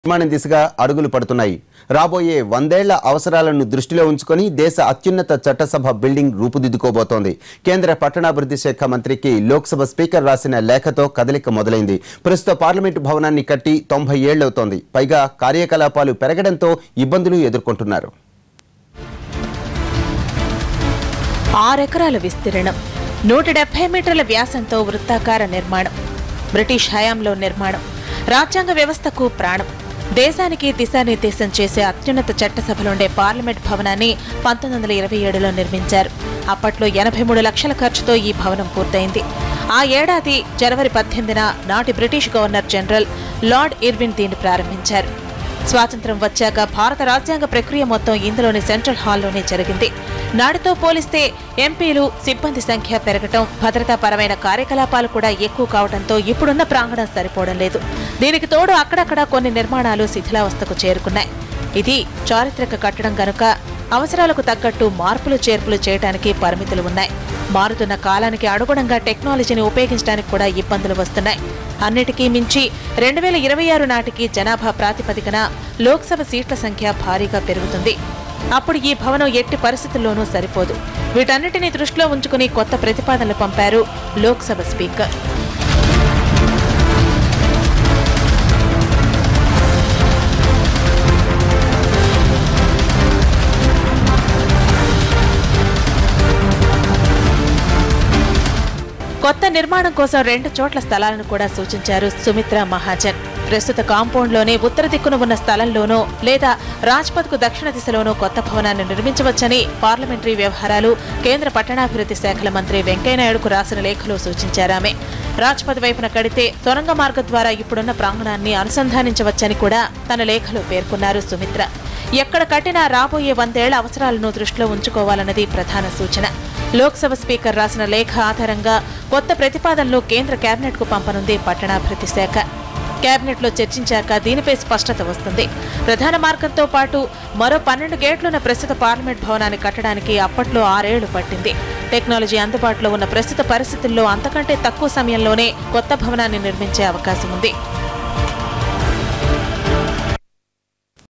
నిర్మాణం దిశగా అడుగులు పడుతున్నాయి రాబోయే వందేళ్ల అవసరాలను దృష్టిలో ఉంచుకొని దేశ అత్యున్నత చట్టసభ బిల్డింగ్ రూపుదిద్దుకోబోతోంది కేంద్ర పట్టణాభివృద్ధి శాఖ మంత్రికి లోక్సభ స్పీకర్ రాసిన లేఖతో కదలిక మొదలైంది ప్రస్తుత పార్లమెంటు భవనాన్ని కట్టి తొంభై ఏళ్లవుతోంది పైగా కార్యకలాపాలు పెరగడంతో ఇబ్బందులు ఎదుర్కొంటున్నారు ఆరెకరాల విస్తీర్ణం నూట డెబ్బై మీటర్ల వ్యాసంతో వృత్తాకార నిర్మాణం బ్రిటిష్ హయాంలో నిర్మాణం రాజ్యాంగ వ్యవస్థకు ప్రాణం దేశానికి దిశానిర్దేశం చేసే అత్యున్నత చట్టసభలుండే పార్లమెంట్ భవనాన్ని పంతొమ్మిది వందల ఇరవై ఏడులో నిర్మించారు అప్పట్లో ఎనభై మూడు లక్షల ఖర్చుతో ఈ భవనం పూర్తయింది ఆ ఏడాది జనవరి పద్దెనిమిదిన నాటి British governor general Lord Irwin దీన్ని ప్రారంభించారు స్వాతంత్ర్యం వచ్చాక భారత రాజ్యాంగ ప్రక్రియ మొత్తం ఇందులోని సెంట్రల్ హాల్లోనే జరిగింది నాటితో పోలిస్తే ఎంపీలు సిబ్బంది సంఖ్య పెరగటం భద్రతాపరమైన కార్యకలాపాలు కూడా ఎక్కువ కావడంతో ఇప్పుడున్న ప్రాంగణం సరిపోవడం లేదు దీనికి తోడు అక్కడక్కడ కొన్ని నిర్మాణాలు శిథిలావస్థకు చేరుకున్నాయి ఇది చారిత్రక కట్టడం గనుక అవసరాలకు తగ్గట్టు మార్పులు చేర్పులు చేయడానికి పరిమితులు ఉన్నాయి మారుతున్న కాలానికి అనుగుణంగా టెక్నాలజీని ఉపయోగించడానికి కూడా ఇబ్బందులు వస్తున్నాయి అన్నిటికీ మించి రెండు వేల ఇరవై ఆరు నాటికి జనాభా ప్రాతిపదికన లోక్సభ సీట్ల సంఖ్య భారీగా పెరుగుతుంది అప్పుడు ఈ భవనం ఎట్టి పరిస్థితుల్లోనూ సరిపోదు వీటన్నిటిని దృష్టిలో ఉంచుకుని కొత్త ప్రతిపాదనలు పంపారు లోక్సభ స్పీకర్ కొత్త నిర్మాణం కోసం రెండు చోట్ల స్థలాలను కూడా సూచించారు సుమిత్ర మహాజన్ ప్రస్తుత కాంపౌండ్లోనే ఉత్తర దిక్కున ఉన్న స్థలంలోనో లేదా రాజ్పథ్కు దక్షిణ దిశలోనో కొత్త భవనాన్ని నిర్మించవచ్చని పార్లమెంటరీ వ్యవహారాలు కేంద్ర పట్టణాభివృద్ధి శాఖల మంత్రి వెంకయ్యనాయుడుకు రాసిన లేఖలో సూచించారామె రాజ్పథ్ వైపున కడితే సొరంగ మార్గం ద్వారా ఇప్పుడున్న ప్రాంగణాన్ని అనుసంధానించవచ్చని కూడా తన లేఖలో పేర్కొన్నారు సుమిత్ర ఎక్కడ కట్టినా రాబోయే వందేళ్ల అవసరాలను దృష్టిలో ఉంచుకోవాలన్నది ప్రధాన సూచన లోక్సభ స్పీకర్ రాసిన లేఖ ఆధారంగా కొత్త ప్రతిపాదనలు కేంద్ర కేబినెట్కు పంపనుంది పట్టణాభివృద్ధి శాఖ కేబినెట్లో చర్చించాక దీనిపై స్పష్టత వస్తుంది ప్రధాన మార్గంతో పాటు మరో పన్నెండు గేట్లున్న ప్రస్తుత పార్లమెంట్ భవనాన్ని కట్టడానికి అప్పట్లో ఆరేళ్లు పట్టింది టెక్నాలజీ అందుబాటులో ఉన్న ప్రస్తుత పరిస్థితుల్లో అంతకంటే తక్కువ సమయంలోనే కొత్త భవనాన్ని నిర్మించే అవకాశం ఉంది